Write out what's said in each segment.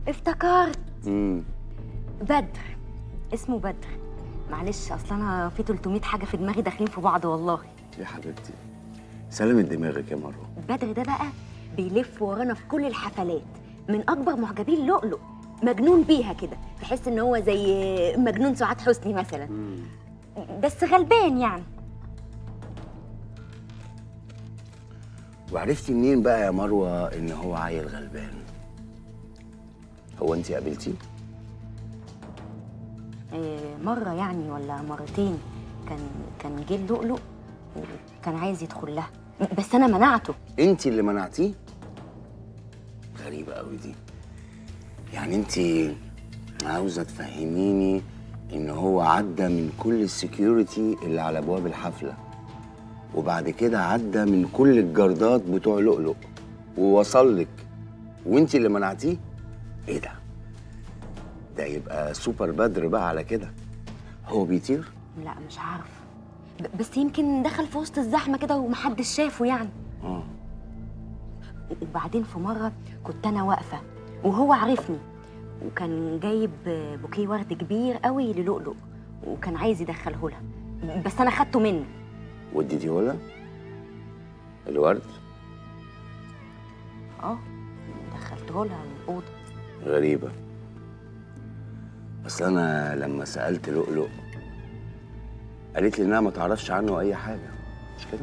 افتكرت امم بدر اسمه بدر معلش اصل انا في 300 حاجه في دماغي داخلين في بعض والله يا حبيبتي سلامة دماغك يا مروه بدر ده بقى بيلف ورانا في كل الحفلات من اكبر معجبين لؤلؤ مجنون بيها كده تحس ان هو زي مجنون سعاد حسني مثلا بس غلبان يعني وعرفتي منين بقى يا مروه ان هو عيل غلبان هو انت قابلتيه إيه، مرة يعني ولا مرتين كان كان جه اللؤلؤ وكان عايز يدخل لها بس أنا منعته انت اللي منعتيه غريبه قوي دي يعني انت عاوزه تفهميني ان هو عدى من كل السكيورتي اللي على ابواب الحفله وبعد كده عدى من كل الجردات بتوع لؤلؤ ووصل لك وانت اللي منعتيه ايه ده ده يبقى سوبر بدر بقى على كده هو بيطير لا مش عارف ب- بس يمكن دخل في وسط الزحمة كده ومحدش شافه يعني اه وبعدين في مرة كنت أنا واقفة وهو عرفني وكان جايب بوكيه ورد كبير قوي للؤلؤ وكان عايز يدخله لها بس أنا خدته منه وديتيه لها الورد اه دخلته لها الأوضة غريبة بس أنا لما سألت لؤلؤ قالت لي إنها ما تعرفش عنه أي حاجة مش كده؟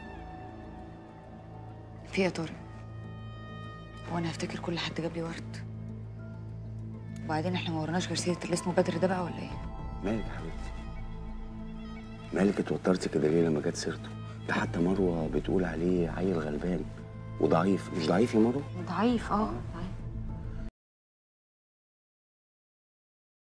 في إيه يا طارق هو انا هفتكر كل حد جاب لي ورد وبعدين احنا ما وراناش غير سيره اللي اسمه بدر ده بقى ولا ايه مالك يا حبيبتي؟ مالك اتوترتي كده ليه لما جت سيرته؟ ده حتى مروة بتقول عليه عيل غلبان وضعيف مش ضعيف يا مروة؟ ضعيف اه